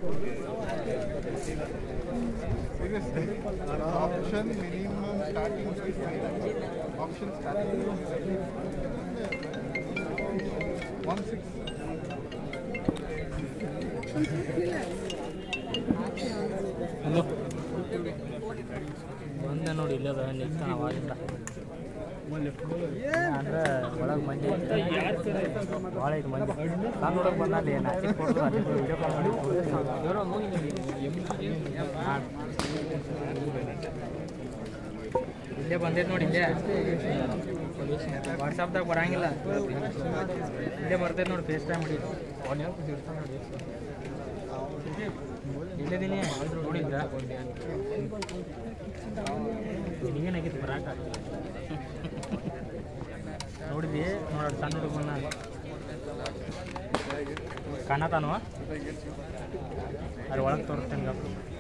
Seriously, option minimum starting is option starting one six. Hello ಬಂದೆ ನೋಡಿ ಇಲ್ಲದ ನಿಲ್ತಾನ ಅವಾಗಿಂದ ಅಂದ್ರೆ ಒಳಗೆ ಮಂದಿ ಭಾಳ ಐತೆ ಮಂದಿ ನಾನು ನೋಡಕ್ಕೆ ಬಂದ ಅಲ್ಲಿ ನಾಟಿ ಕೊಡೋದು ಅಲ್ಲಿ ವಿಡಿಯೋ ಕಾಲ್ ಮಾಡಿ ಹಾಂ. ಇಲ್ಲೇ ಬಂದೈತೆ ನೋಡಿ ಇಲ್ಲೇ ವಾಟ್ಸಪ್ದಾಗ ಬರಂಗಿಲ್ಲ ಇಲ್ಲೇ ಬರ್ತೈತೆ ನೋಡಿ ಫೇಸ್ ಟೈಮ್ ಮಾಡಿ ಇಲ್ಲದಿನಿ ನೋಡಿದ್ರ ನಿನಗೇನಾಗಿತ್ತು ಬರಾಕ ನೋಡಿದ್ವಿ ನೋಡ ಸಣ್ಣ ಹುಡುಗ ಬಂದ ಕಾಣತಾನು ಅದ್ರ ಒಳಗೆ ತೋರಿಸ್ತೇನೆ ಗಪ್ಪ